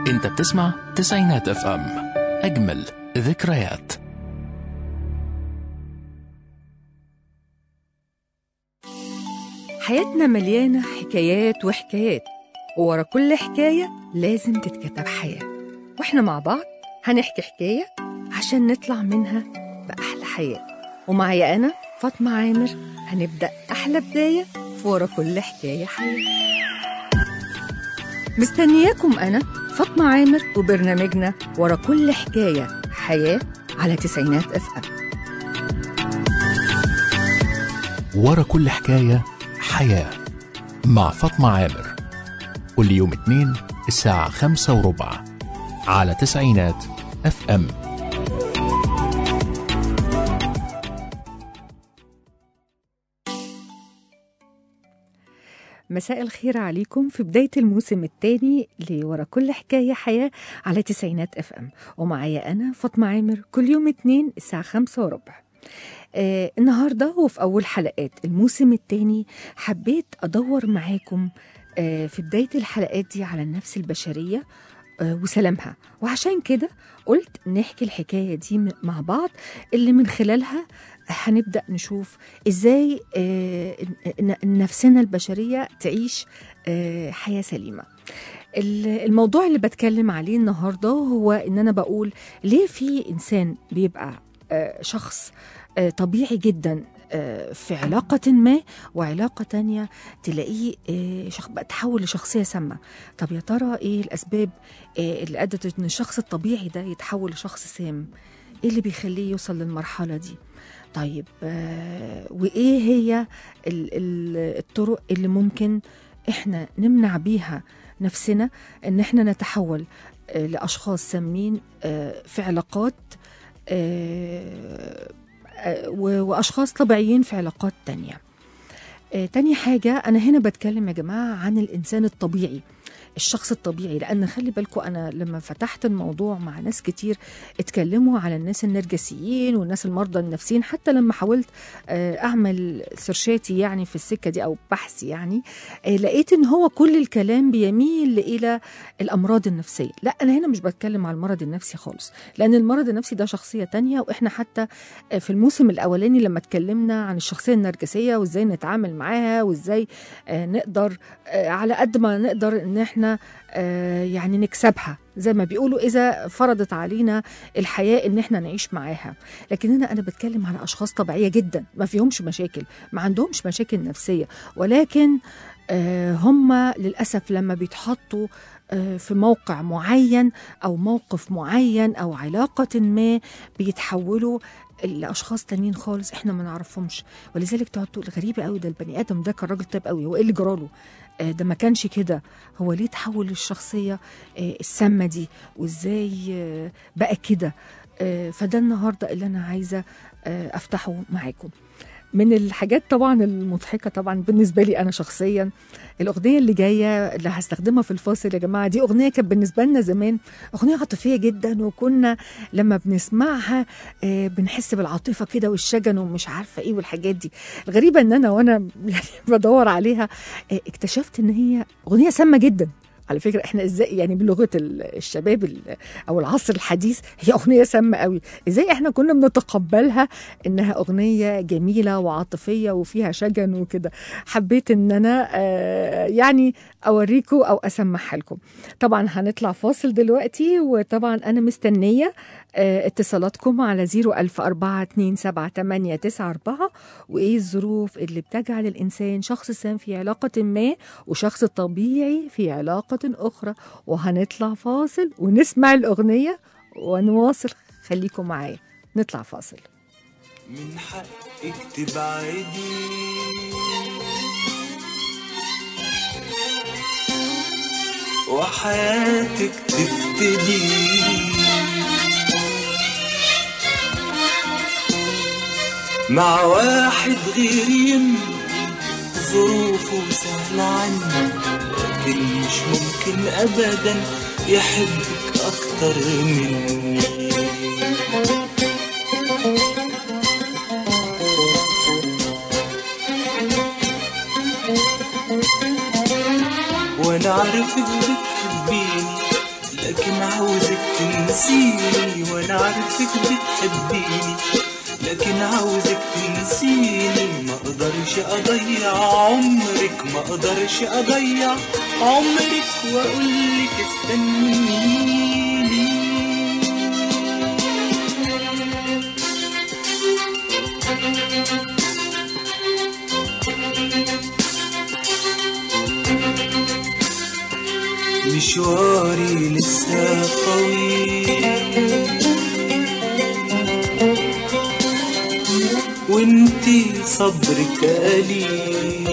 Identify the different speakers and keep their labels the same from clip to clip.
Speaker 1: انت بتسمع تسعينات اف ام اجمل ذكريات
Speaker 2: حياتنا مليانة حكايات وحكايات وورا كل حكاية لازم تتكتب حياة واحنا مع بعض هنحكي حكاية عشان نطلع منها بأحلى حياة ومعايا أنا فاطمة عامر هنبدأ أحلى بداية في ورا كل حكاية حياة مستنياكم أنا فاطمة عامر وبرنامجنا ورا كل حكاية حياة على تسعينات اف ام
Speaker 1: ورا كل حكاية حياة مع فاطمة عامر كل يوم اثنين الساعة خمسة وربع على تسعينات اف ام
Speaker 2: مساء الخير عليكم في بداية الموسم الثاني لورا كل حكاية حياة على تسعينات اف ام ومعايا أنا فاطمة عامر كل يوم اتنين الساعة خمسة وربع آه النهاردة وفي أول حلقات الموسم الثاني حبيت أدور معاكم آه في بداية الحلقات دي على النفس البشرية آه وسلامها وعشان كده قلت نحكي الحكاية دي م- مع بعض اللي من خلالها هنبدأ نشوف إزاي آه، ن- ن- نفسنا البشرية تعيش آه، حياة سليمة ال- الموضوع اللي بتكلم عليه النهاردة هو إن أنا بقول ليه في إنسان بيبقى آه، شخص آه، طبيعي جدا آه، في علاقة ما وعلاقة تانية تلاقيه آه، شخ... بقى تحول لشخصية سامة طب يا ترى إيه الأسباب آه، اللي أدت إن الشخص الطبيعي ده يتحول لشخص سام إيه اللي بيخليه يوصل للمرحلة دي طيب آه، وايه هي ال- ال- الطرق اللي ممكن احنا نمنع بيها نفسنا ان احنا نتحول آه، لاشخاص سامين آه، في علاقات آه، آه، و- واشخاص طبيعيين في علاقات تانية آه، تاني حاجة أنا هنا بتكلم يا جماعة عن الإنسان الطبيعي الشخص الطبيعي لأن خلي بالكم أنا لما فتحت الموضوع مع ناس كتير اتكلموا على الناس النرجسيين والناس المرضى النفسيين حتى لما حاولت آه، أعمل سيرشاتي يعني في السكة دي أو بحثي يعني آه، لقيت إن هو كل الكلام بيميل إلى الأمراض النفسية لا أنا هنا مش بتكلم على المرض النفسي خالص لأن المرض النفسي ده شخصية تانية وإحنا حتى آه، في الموسم الأولاني لما اتكلمنا عن الشخصية النرجسية وإزاي نتعامل معاها وإزاي آه، نقدر آه، على قد ما نقدر إن إحنا آه، يعني نكسبها زي ما بيقولوا إذا فرضت علينا الحياة إن إحنا نعيش معاها لكن هنا أنا بتكلم على أشخاص طبيعية جدا ما فيهمش مشاكل ما عندهمش مشاكل نفسية ولكن آه، هم للأسف لما بيتحطوا آه، في موقع معين أو موقف معين أو علاقة ما بيتحولوا لاشخاص تانيين خالص احنا ما نعرفهمش ولذلك تقعد تقول غريبه قوي ده البني ادم ده كان راجل طيب قوي هو ايه اللي جراله آه، ده ما كانش كده هو ليه تحول للشخصيه آه، السامه دي وازاي آه، بقى كده آه، فده النهارده اللي انا عايزه آه، افتحه معاكم من الحاجات طبعا المضحكه طبعا بالنسبه لي انا شخصيا الاغنيه اللي جايه اللي هستخدمها في الفاصل يا جماعه دي اغنيه كانت بالنسبه لنا زمان اغنيه عاطفيه جدا وكنا لما بنسمعها آه، بنحس بالعاطفه كده والشجن ومش عارفه ايه والحاجات دي الغريبه ان انا وانا يعني بدور عليها آه، اكتشفت ان هي اغنيه سامه جدا على فكره احنا ازاي يعني بلغه ال- الشباب ال- او العصر الحديث هي اغنيه سامه قوي ازاي احنا كنا بنتقبلها انها اغنيه جميله وعاطفيه وفيها شجن وكده حبيت ان انا آه، يعني اوريكم او اسمعها لكم طبعا هنطلع فاصل دلوقتي وطبعا انا مستنيه آه، اتصالاتكم على 010427894 وايه الظروف اللي بتجعل الانسان شخص سام في علاقه ما وشخص طبيعي في علاقه اخرى وهنطلع فاصل ونسمع الاغنيه ونواصل خليكم معايا نطلع فاصل
Speaker 3: من حقك تبعدي وحياتك تبتدي مع واحد غير يمكن ظروفه سهلة عني لكن مش ممكن أبدا يحبك أكتر مني وانا عارفك بتحبيني لكن عارفك بتحبيني لكن عاوزك تنسيني ما اقدرش اضيع عمرك ما اقدرش اضيع عمرك واقولك استنيني مشواري لسه طويل وانتي صبرك قليل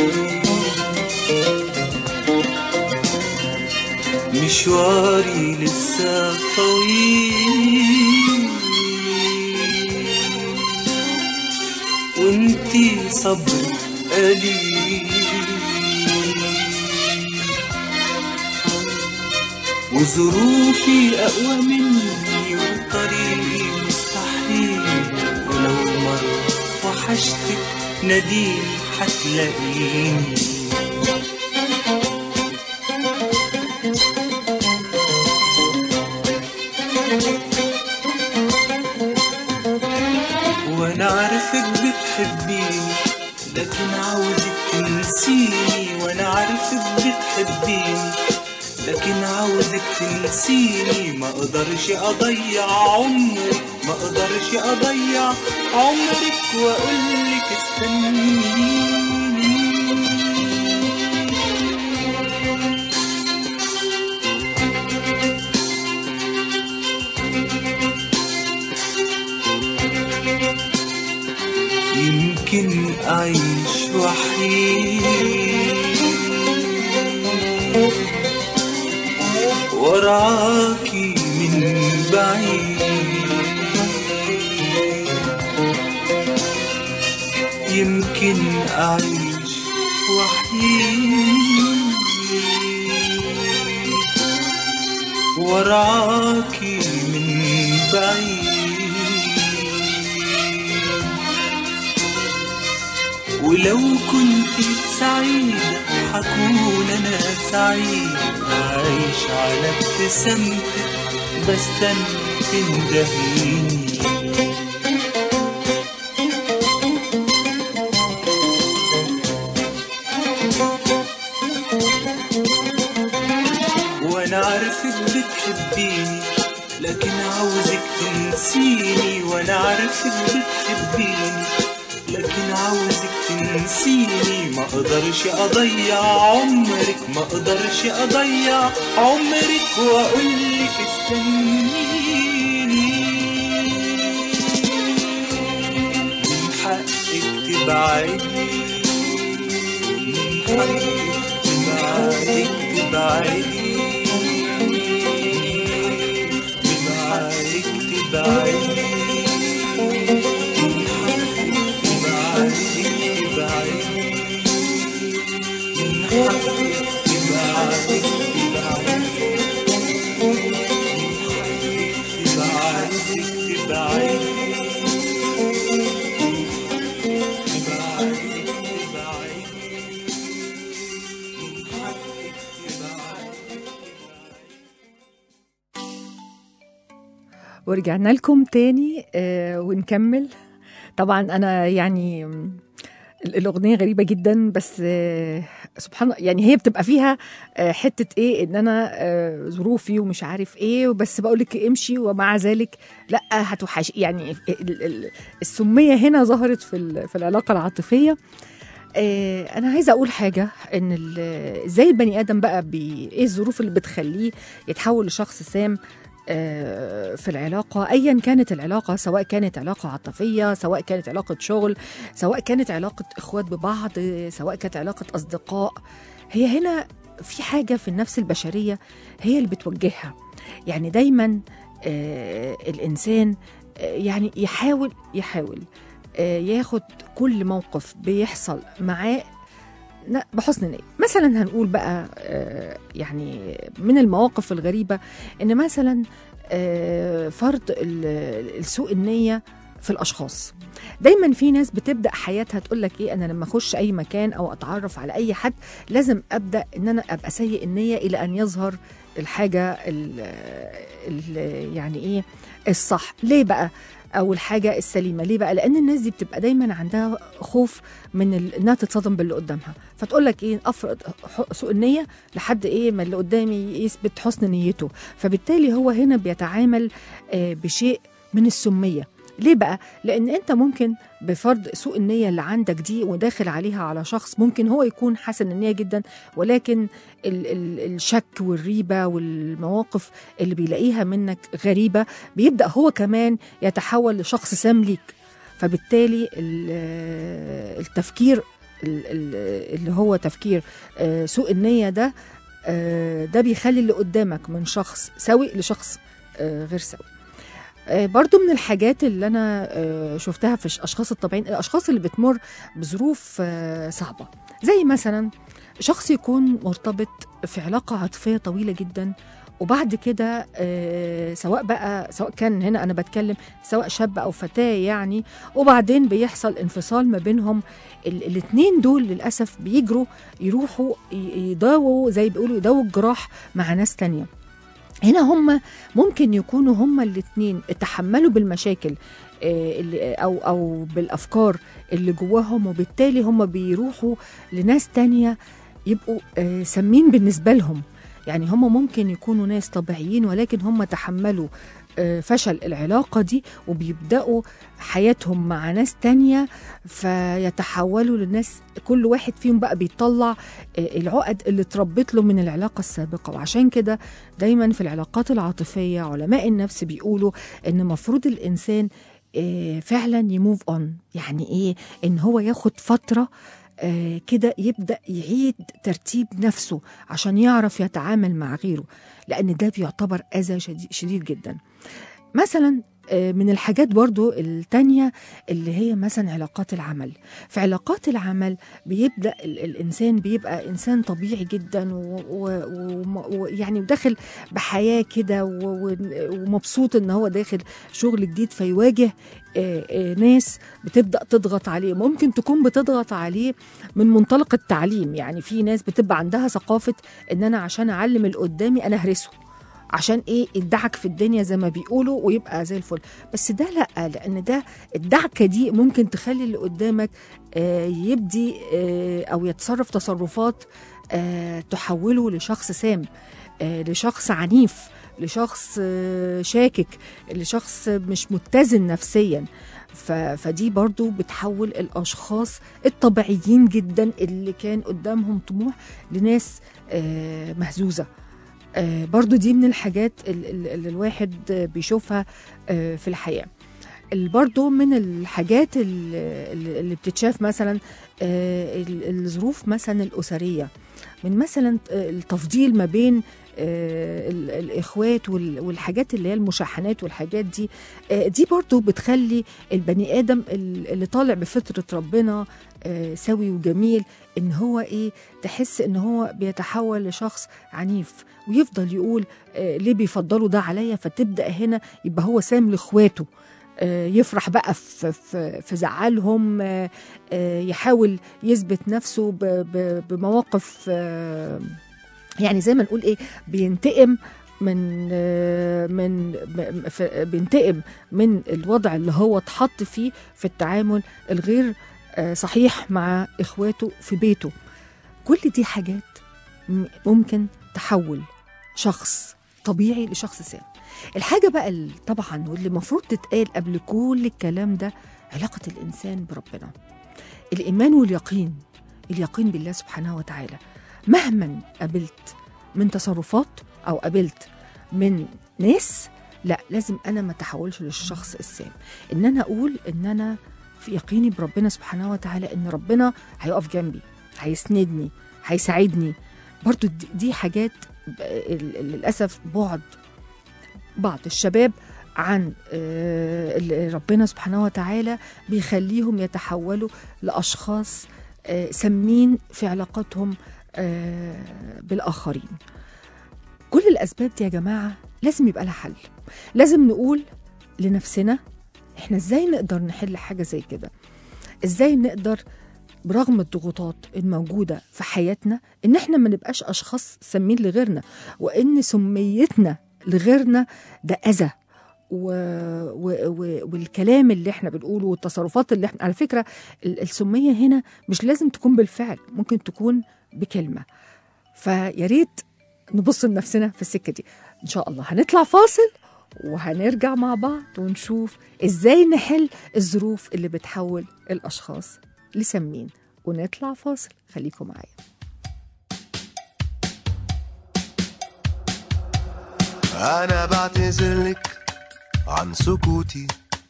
Speaker 3: مشواري لسه طويل وانتي صبرك قليل وظروفي أقوى مني وطريقي مستحيل ولو مرة وحشتك ناديني هتلاقيني وانا عارفك بتحبيني لكن عاوزك تنسيني وانا عارفك بتحبيني لكن عاوزك تنسيني ما اقدرش اضيع عمري ما اقدرش اضيع عمرك واقولك استنيني يمكن اعيش وحيد وراكي من بعيد يمكن أعيش وحيد وراكي من بعيد ولو كنت سعيدة حكون أنا سعيد عايش على ابتسامتك بستنى تندهيني وانا عارفك بتحبيني لكن عاوزك تنسيني وانا عارفك بتحبيني لكن عاوزك تنسيني ما اقدرش اضيع عمرك ما اقدرش اضيع عمرك واقولك استنيني من حقك تبعدي من حقك تبعدي تبعدي من حقك تبعدي
Speaker 2: ورجعنا لكم تاني آه ونكمل طبعا انا يعني م، ال- الاغنيه غريبه جدا بس آه سبحان الله يعني هي بتبقى فيها آه حته ايه ان انا آه ظروفي ومش عارف ايه بس بقول لك امشي ومع ذلك لا هتوحش يعني ال- ال- السميه هنا ظهرت في ال- في العلاقه العاطفيه آه، انا عايزه اقول حاجه ان ال- ازاي البني ادم بقى بي ايه الظروف اللي بتخليه يتحول لشخص سام آه، في العلاقه ايا كانت العلاقه سواء كانت علاقه عاطفيه سواء كانت علاقه شغل سواء كانت علاقه اخوات ببعض سواء كانت علاقه اصدقاء هي هنا في حاجه في النفس البشريه هي اللي بتوجهها يعني دايما آه، الانسان آه، يعني يحاول يحاول آه، ياخد كل موقف بيحصل معاه ن- بحسن نية مثلا هنقول بقى آه، يعني من المواقف الغريبة ان مثلا آه، فرض ال- السوء النية في الاشخاص دايما في ناس بتبدا حياتها تقول لك ايه انا لما اخش اي مكان او اتعرف على اي حد لازم ابدا ان انا ابقى سيء النيه الى ان يظهر الحاجه ال ال يعني ايه الصح ليه بقى او الحاجه السليمه ليه بقى لان الناس دي بتبقى دايما عندها خوف من ال... انها تتصدم باللي قدامها فتقول لك ايه افرض ح- سوء النيه لحد ايه ما اللي قدامي يثبت حسن نيته فبالتالي هو هنا بيتعامل آه، بشيء من السميه ليه بقى؟ لأن أنت ممكن بفرض سوء النية اللي عندك دي وداخل عليها على شخص ممكن هو يكون حسن النية جدا ولكن ال ال الشك والريبة والمواقف اللي بيلاقيها منك غريبة بيبدأ هو كمان يتحول لشخص سام ليك فبالتالي ال- التفكير ال- ال- اللي هو تفكير آه، سوء النية ده آه، ده بيخلي اللي قدامك من شخص سوي لشخص آه، غير سوي آه، برضو من الحاجات اللي أنا آه، شفتها في الأشخاص الطبيعيين الأشخاص اللي بتمر بظروف آه، صعبة زي مثلا شخص يكون مرتبط في علاقة عاطفية طويلة جدا وبعد كده آه، سواء بقى سواء كان هنا أنا بتكلم سواء شاب أو فتاة يعني وبعدين بيحصل انفصال ما بينهم ال- الاتنين دول للأسف بيجروا يروحوا ي- يداووا زي بيقولوا يداووا الجراح مع ناس تانية هنا هم ممكن يكونوا هم الاتنين اتحملوا بالمشاكل آه، اللي او او بالافكار اللي جواهم وبالتالي هم بيروحوا لناس تانية يبقوا آه، سامين بالنسبه لهم يعني هم ممكن يكونوا ناس طبيعيين ولكن هم تحملوا آه، فشل العلاقة دي وبيبدأوا حياتهم مع ناس تانية فيتحولوا لناس كل واحد فيهم بقى بيطلع آه، العقد اللي اتربت له من العلاقة السابقة وعشان كده دايما في العلاقات العاطفية علماء النفس بيقولوا ان مفروض الإنسان آه، فعلا يموف اون يعني ايه ان هو ياخد فترة آه، كده يبدأ يعيد ترتيب نفسه عشان يعرف يتعامل مع غيره لأن ده بيعتبر أذى شديد, شديد جدا مثلا آه، من الحاجات برضو التانية اللي هي مثلا علاقات العمل في علاقات العمل بيبدأ ال- الإنسان بيبقى إنسان طبيعي جدا ويعني وداخل بحياة كده و- و- ومبسوط إن هو داخل شغل جديد فيواجه آه، آه، ناس بتبدأ تضغط عليه ممكن تكون بتضغط عليه من منطلق التعليم يعني في ناس بتبقى عندها ثقافة إن أنا عشان أعلم اللي قدامي أنا هرسه عشان ايه الدعك في الدنيا زي ما بيقولوا ويبقى زي الفل بس ده لا لان ده الدعكه دي ممكن تخلي اللي قدامك آه، يبدي آه، او يتصرف تصرفات آه، تحوله لشخص سام آه، لشخص عنيف لشخص آه، شاكك لشخص مش متزن نفسيا ف- فدي برضو بتحول الأشخاص الطبيعيين جدا اللي كان قدامهم طموح لناس آه، مهزوزة آه، برضو دي من الحاجات ال- ال- اللي الواحد آه، بيشوفها آه، في الحياة ال- برضو من الحاجات ال- ال- اللي بتتشاف مثلا آه، ال- الظروف مثلا الأسرية من مثلا آه، التفضيل ما بين آه، ال- الإخوات وال- والحاجات اللي هي المشاحنات والحاجات دي آه، دي برضو بتخلي البني آدم ال- اللي طالع بفطرة ربنا آه، سوي وجميل ان هو ايه تحس ان هو بيتحول لشخص عنيف ويفضل يقول آه، ليه بيفضلوا ده عليا فتبدا هنا يبقى هو سام لاخواته آه، يفرح بقى في, في, في زعلهم آه، آه، يحاول يثبت نفسه ب- ب- بمواقف آه، يعني زي ما نقول ايه بينتقم من آه، من ب- ف- بينتقم من الوضع اللي هو اتحط فيه في التعامل الغير آه، صحيح مع اخواته في بيته كل دي حاجات م- ممكن تحول شخص طبيعي لشخص سام الحاجة بقى اللي طبعا واللي المفروض تتقال قبل كل الكلام ده علاقة الإنسان بربنا الإيمان واليقين اليقين بالله سبحانه وتعالى مهما قابلت من تصرفات أو قابلت من ناس لا لازم أنا ما تحولش للشخص السام إن أنا أقول إن أنا في يقيني بربنا سبحانه وتعالى إن ربنا هيقف جنبي هيسندني هيساعدني برضو دي- دي حاجات ب- ال- ال- للأسف بعد بعض الشباب عن آه، ال- ربنا سبحانه وتعالى بيخليهم يتحولوا لأشخاص آه، سامين في علاقاتهم آه، بالآخرين كل الأسباب دي يا جماعة لازم يبقى لها حل لازم نقول لنفسنا احنا ازاي نقدر نحل حاجه زي كده ازاي نقدر برغم الضغوطات الموجوده في حياتنا ان احنا ما نبقاش اشخاص سمين لغيرنا وان سميتنا لغيرنا ده اذى و... و... و... والكلام اللي احنا بنقوله والتصرفات اللي احنا على فكره ال- السميه هنا مش لازم تكون بالفعل ممكن تكون بكلمه فيا ريت نبص لنفسنا في السكه دي ان شاء الله هنطلع فاصل وهنرجع مع بعض ونشوف ازاي نحل الظروف اللي بتحول الاشخاص لسمين ونطلع فاصل خليكم معايا
Speaker 4: أنا بعتذرلك عن سكوتي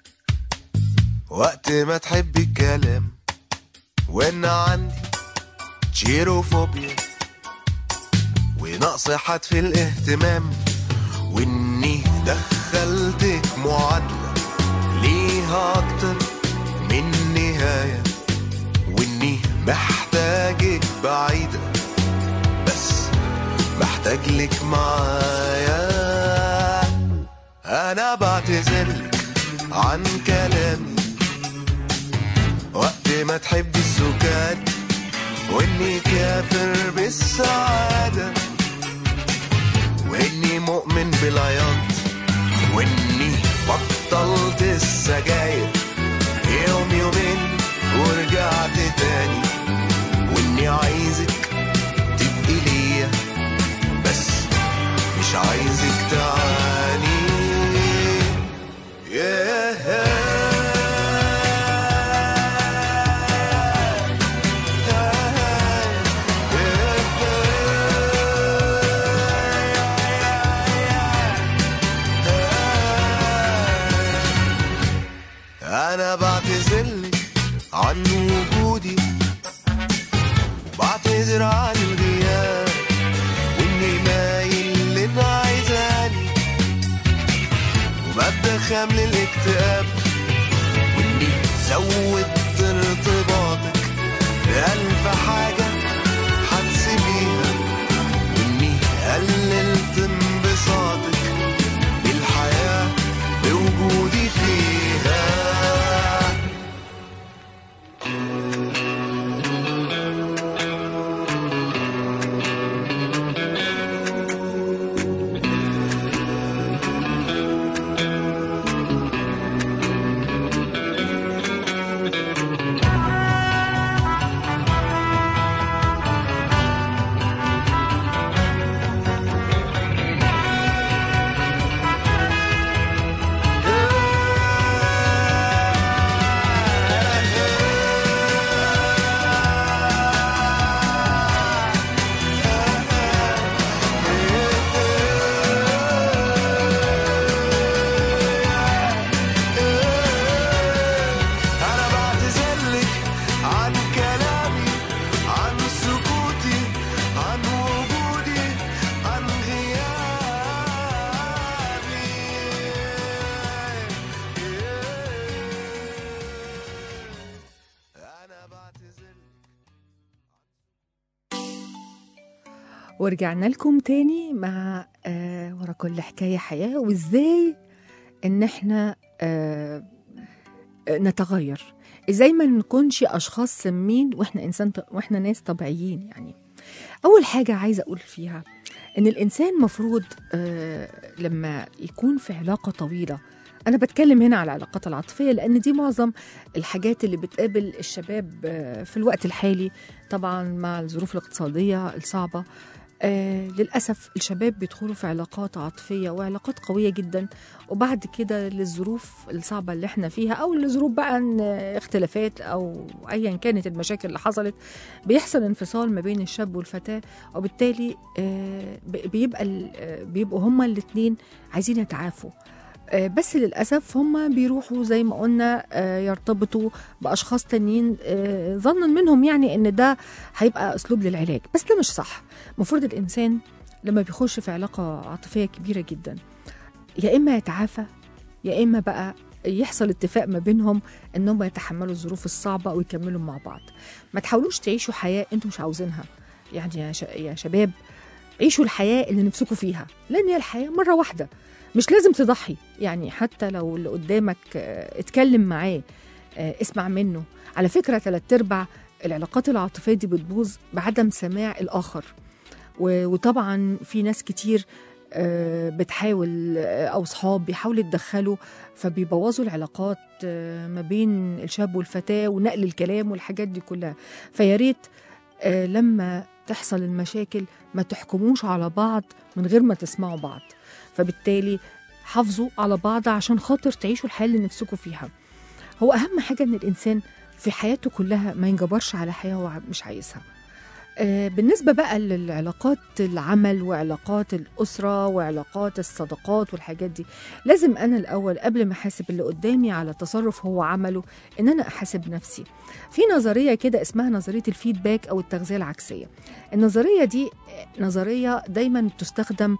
Speaker 4: وقت ما تحبي الكلام وإن عندي تشيروفوبيا ونقص حد في الاهتمام وإني دخلتك معادلة ليها أكتر من نهاية وإني محتاجك بعيدة بس محتاج لك معايا انا بعتذرلك عن كلامي وقت ما تحبي السكات واني كافر بالسعادة واني مؤمن بالعياط واني بطلت السجاير يوم يومين ورجعت تاني واني عايزك تبقي ليا بس مش عايزك تعاني انا بعتذرلك عن وجودي وبعتذر عن الغياب واني مايل للي عايزاني وببدا خامل الاكتئاب واني زودت ارتباطك بألف حاجة هتسيبيها واني قللت انبساطك بالحياة بوجودي فيها أنا بعتذرلك عن كلامي عن سكوتي عن وجودي عن غيابي أنا بعتذرلك
Speaker 2: ورجعنا لكم تاني مع آه ورا كل حكاية حياة وازاي ان احنا آه آه، نتغير ازاي ما نكونش اشخاص سمين واحنا انسان ط- واحنا ناس طبيعيين يعني اول حاجة عايزة اقول فيها ان الانسان مفروض آه لما يكون في علاقة طويلة انا بتكلم هنا على العلاقات العاطفية لان دي معظم الحاجات اللي بتقابل الشباب آه في الوقت الحالي طبعا مع الظروف الاقتصادية الصعبة آه للأسف الشباب بيدخلوا في علاقات عاطفية وعلاقات قوية جدا وبعد كده للظروف الصعبة اللي احنا فيها أو لظروف بقى إن اختلافات أو أيا كانت المشاكل اللي حصلت بيحصل انفصال ما بين الشاب والفتاة وبالتالي آه ب- بيبقى ال- آه، بيبقوا هما الاتنين عايزين يتعافوا آه، بس للأسف هم بيروحوا زي ما قلنا آه، يرتبطوا بأشخاص تانيين آه، ظنا منهم يعني إن ده هيبقى أسلوب للعلاج بس ده مش صح المفروض الإنسان لما بيخش في علاقة عاطفية كبيرة جدا يا إما يتعافى يا إما بقى يحصل اتفاق ما بينهم انهم يتحملوا الظروف الصعبه ويكملوا مع بعض ما تحاولوش تعيشوا حياه انتم مش عاوزينها يعني يا ش- يا شباب عيشوا الحياه اللي نفسكم فيها لان هي الحياه مره واحده مش لازم تضحي يعني حتى لو اللي قدامك آه، اتكلم معاه آه، اسمع منه على فكرة ثلاث ارباع العلاقات العاطفية دي بتبوظ بعدم سماع الآخر و- وطبعا في ناس كتير آه، بتحاول آه، او صحاب بيحاولوا يتدخلوا فبيبوظوا العلاقات آه، ما بين الشاب والفتاه ونقل الكلام والحاجات دي كلها فيا ريت آه، لما تحصل المشاكل ما تحكموش على بعض من غير ما تسمعوا بعض فبالتالي حافظوا على بعض عشان خاطر تعيشوا الحياه اللي نفسكم فيها هو اهم حاجه ان الانسان في حياته كلها ما ينجبرش على حياه هو مش عايزها آه، بالنسبة بقى للعلاقات العمل وعلاقات الأسرة وعلاقات الصداقات والحاجات دي لازم أنا الأول قبل ما أحاسب اللي قدامي على تصرف هو عمله إن أنا أحاسب نفسي في نظرية كده اسمها نظرية الفيدباك أو التغذية العكسية النظرية دي آه، نظرية دايما تستخدم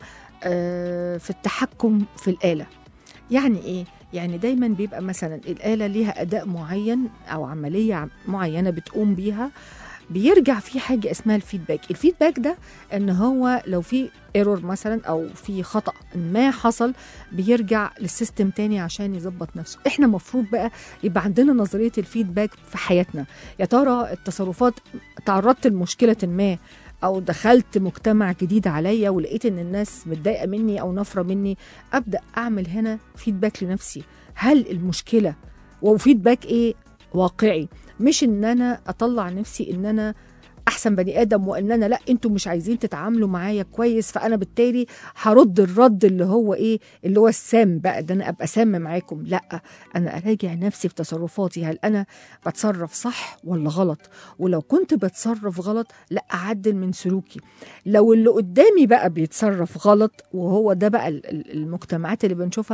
Speaker 2: آه، في التحكم في الآلة يعني إيه؟ يعني دايما بيبقى مثلا الآلة ليها أداء معين أو عملية معينة بتقوم بيها بيرجع في حاجه اسمها الفيدباك الفيدباك ده ان هو لو في ايرور مثلا او في خطا ما حصل بيرجع للسيستم تاني عشان يظبط نفسه احنا مفروض بقى يبقى عندنا نظريه الفيدباك في حياتنا يا ترى التصرفات تعرضت لمشكله ما او دخلت مجتمع جديد عليا ولقيت ان الناس متضايقه مني او نفره مني ابدا اعمل هنا فيدباك لنفسي هل المشكله وفيدباك ايه واقعي مش ان انا اطلع نفسي ان انا احسن بني ادم وان انا لا انتوا مش عايزين تتعاملوا معايا كويس فانا بالتالي هرد الرد اللي هو ايه اللي هو السام بقى ده انا ابقى سام معاكم لا انا اراجع نفسي في تصرفاتي هل انا بتصرف صح ولا غلط ولو كنت بتصرف غلط لا اعدل من سلوكي لو اللي قدامي بقى بيتصرف غلط وهو ده بقى ال- ال- المجتمعات اللي بنشوفها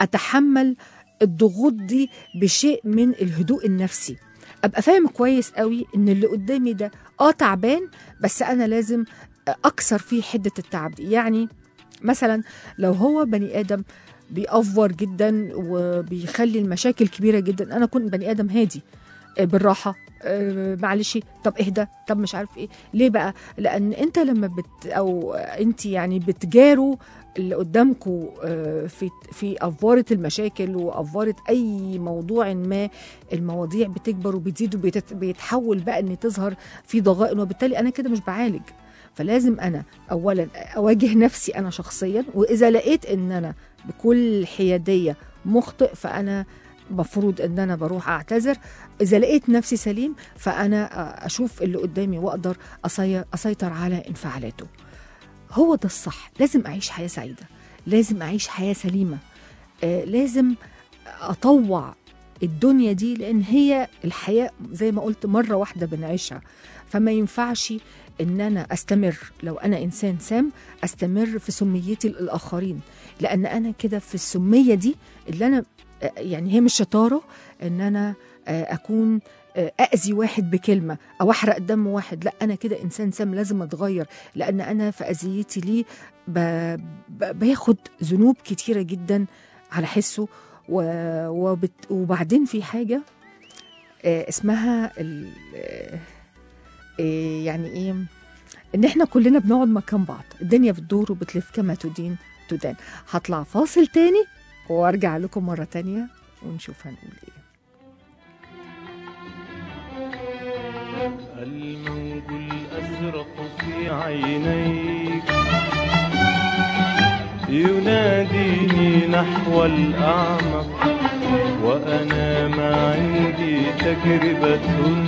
Speaker 2: اتحمل الضغوط دي بشيء من الهدوء النفسي ابقى فاهم كويس قوي ان اللي قدامي ده اه تعبان بس انا لازم اكسر فيه حده التعب دي يعني مثلا لو هو بني ادم بيأفور جدا وبيخلي المشاكل كبيره جدا انا كنت بني ادم هادي آه، بالراحه آه، معلش طب اهدى طب مش عارف ايه ليه بقى لان انت لما بت او انت يعني بتجاروا اللي قدامكم في في افوره المشاكل وافوره اي موضوع ما المواضيع بتكبر وبتزيد وبيتحول بقى ان تظهر في ضغائن وبالتالي انا كده مش بعالج فلازم انا اولا اواجه نفسي انا شخصيا واذا لقيت ان انا بكل حياديه مخطئ فانا مفروض ان انا بروح اعتذر اذا لقيت نفسي سليم فانا اشوف اللي قدامي واقدر أسي- اسيطر على انفعالاته هو ده الصح لازم اعيش حياه سعيده لازم اعيش حياه سليمه آه لازم اطوع الدنيا دي لان هي الحياه زي ما قلت مره واحده بنعيشها فما ينفعش ان انا استمر لو انا انسان سام استمر في سميتي للاخرين لان انا كده في السميه دي اللي انا آه، يعني هي مش شطاره ان انا آه، اكون آه، اذي واحد بكلمه او احرق دم واحد لا انا كده انسان سام لازم اتغير لان انا في اذيتي ليه ب- ب- باخد ذنوب كتيره جدا على حسه و- وبت وبعدين في حاجه آه، اسمها ال- آه، آه، يعني ايه ان احنا كلنا بنقعد مكان بعض الدنيا بتدور وبتلف كما تدين تدان هطلع فاصل تاني وارجع لكم مره تانية ونشوف هنقول ايه
Speaker 3: الموج الأزرق في عينيك يناديني نحو الأعمق وأنا ما عندي تجربة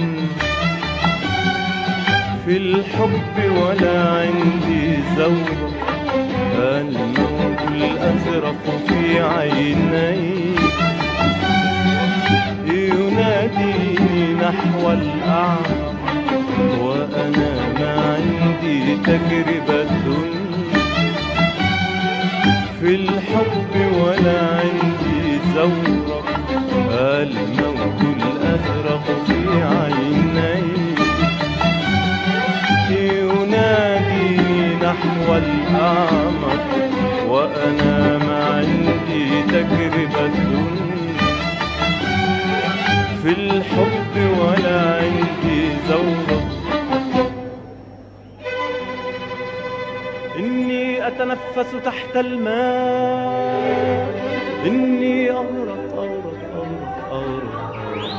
Speaker 3: في الحب ولا عندي زوجة الموج الأزرق في عينيك يناديني نحو الأعمق وأنا ما عندي تجربة في الحب ولا عندي زورق الموج الأزرق في عيني يناديني نحو الأعمق وأنا ما عندي تجربة في الحب ولا عندي زورق إني أتنفس تحت الماء إني أغرق أغرق أغرق أغرق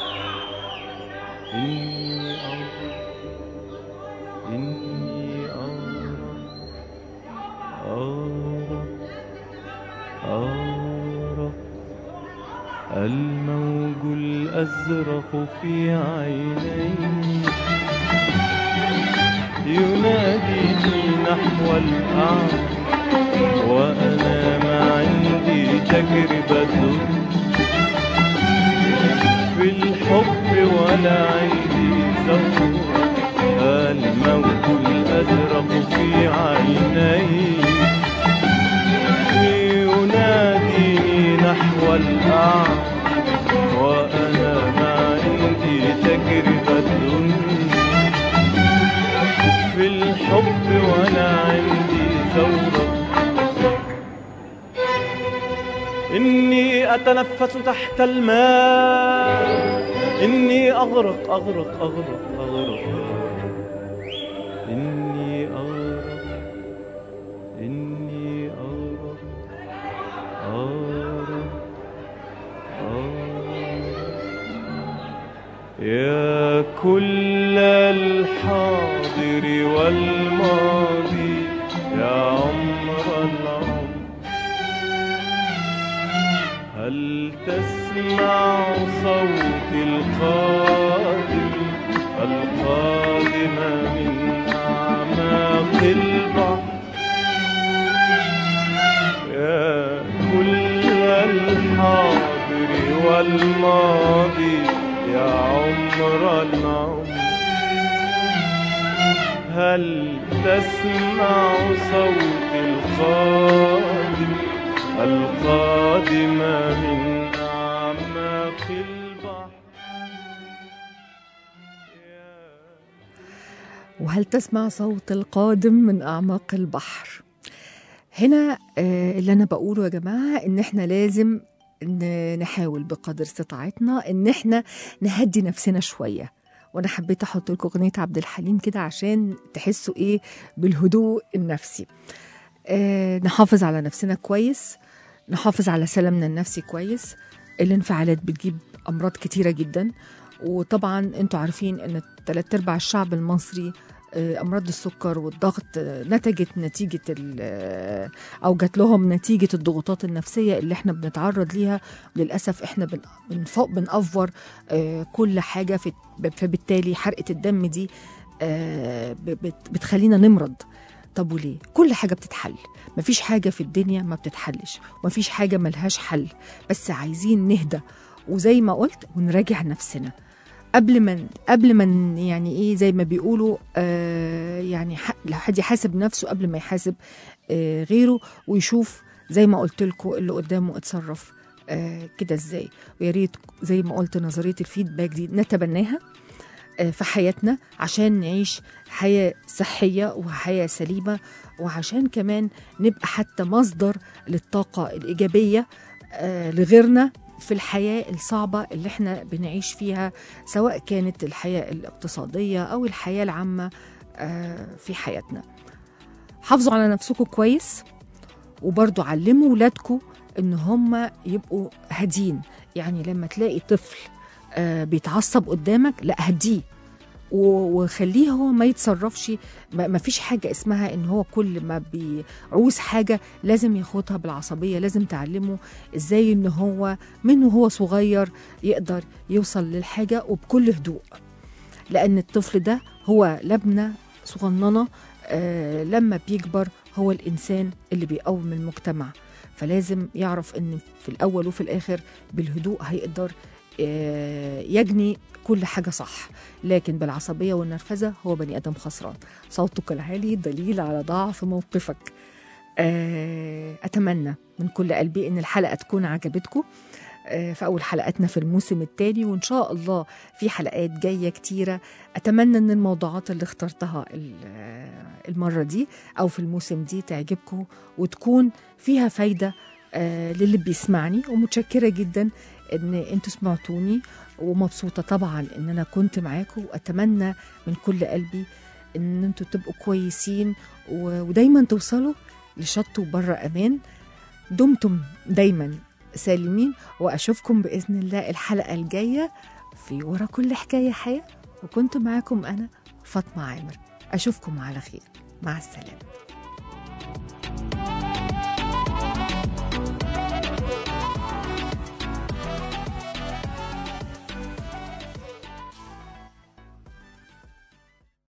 Speaker 3: إني أغرق إني أغرق أغرق أغرق الموج الأزرق في عيني يناديني نحو الأعمى وأنا ما عندي تجربة في الحب ولا عندي ذوق الموج الأزرق في عيني يناديني نحو الأعمى وأنا ما عندي تجربة في الحب ولا عندي ثورة إني أتنفس تحت الماء إني أغرق أغرق أغرق أغرق إني أغرق إني أغرق أغرق أغرق يا كل الحاضر والماضي يا عمر العمر هل تسمع صوت القادم القادم من أعماق البحر يا كل الحاضر والماضي يا عمر العمر هل تسمع صوت القادم القادم من أعماق البحر
Speaker 2: وهل تسمع صوت القادم من أعماق البحر هنا آه، اللي أنا بقوله يا جماعة إن إحنا لازم ن- نحاول بقدر استطاعتنا إن إحنا نهدي نفسنا شوية وأنا حبيت أحط لكم أغنية عبد الحليم كده عشان تحسوا إيه بالهدوء النفسي آه، نحافظ على نفسنا كويس نحافظ على سلامنا النفسي كويس الانفعالات بتجيب أمراض كتيرة جدا وطبعا انتوا عارفين ان ثلاث ارباع الشعب المصري آه، امراض السكر والضغط آه، نتجت نتيجه ال- آه، او جات لهم نتيجه الضغوطات النفسيه اللي احنا بنتعرض ليها للاسف احنا بن- بنفوق بنأفور آه، كل حاجه في- فبالتالي حرقه الدم دي آه، ب- بت- بتخلينا نمرض طب وليه؟ كل حاجة بتتحل مفيش حاجة في الدنيا ما بتتحلش ومفيش حاجة ملهاش حل بس عايزين نهدى وزي ما قلت ونراجع نفسنا قبل ما قبل ما ن- يعني ايه زي ما بيقولوا آه يعني ح- لو حد يحاسب نفسه قبل ما يحاسب آه غيره ويشوف زي ما قلت لكم اللي قدامه اتصرف آه كده ازاي ويا ريت زي ما قلت نظريه الفيدباك دي نتبناها آه في حياتنا عشان نعيش حياه صحيه وحياه سليمه وعشان كمان نبقى حتى مصدر للطاقه الايجابيه آه لغيرنا في الحياه الصعبه اللي احنا بنعيش فيها سواء كانت الحياه الاقتصاديه او الحياه العامه آه في حياتنا حافظوا على نفسكم كويس وبرضو علموا ولادكم ان هم يبقوا هادين يعني لما تلاقي طفل آه، بيتعصب قدامك لا هديه و- وخليه هو ما يتصرفش ما ما فيش حاجة اسمها ان هو كل ما بيعوز حاجة لازم ياخدها بالعصبية لازم تعلمه ازاي ان هو من وهو صغير يقدر يوصل للحاجة وبكل هدوء لان الطفل ده هو لبنة صغننة آه لما بيكبر هو الإنسان اللي بيقوم المجتمع فلازم يعرف ان في الأول وفي الآخر بالهدوء هيقدر آه يجني كل حاجة صح لكن بالعصبية والنرفزة هو بني آدم خسران صوتك العالي دليل على ضعف موقفك آه، أتمنى من كل قلبي إن الحلقة تكون عجبتكم آه، في أول حلقاتنا في الموسم الثاني وإن شاء الله في حلقات جاية كتيرة أتمنى إن الموضوعات اللي اخترتها ال- آه، المرة دي أو في الموسم دي تعجبكم وتكون فيها فايدة آه، للي بيسمعني ومتشكرة جدا إن أنتوا سمعتوني ومبسوطة طبعا إن أنا كنت معاكم وأتمنى من كل قلبي ان انتوا تبقوا كويسين و- ودايما توصلوا لشط وبر امان دمتم دايما سالمين واشوفكم باذن الله الحلقه الجايه في ورا كل حكايه حياه وكنت معاكم انا فاطمه عامر اشوفكم على خير مع السلامه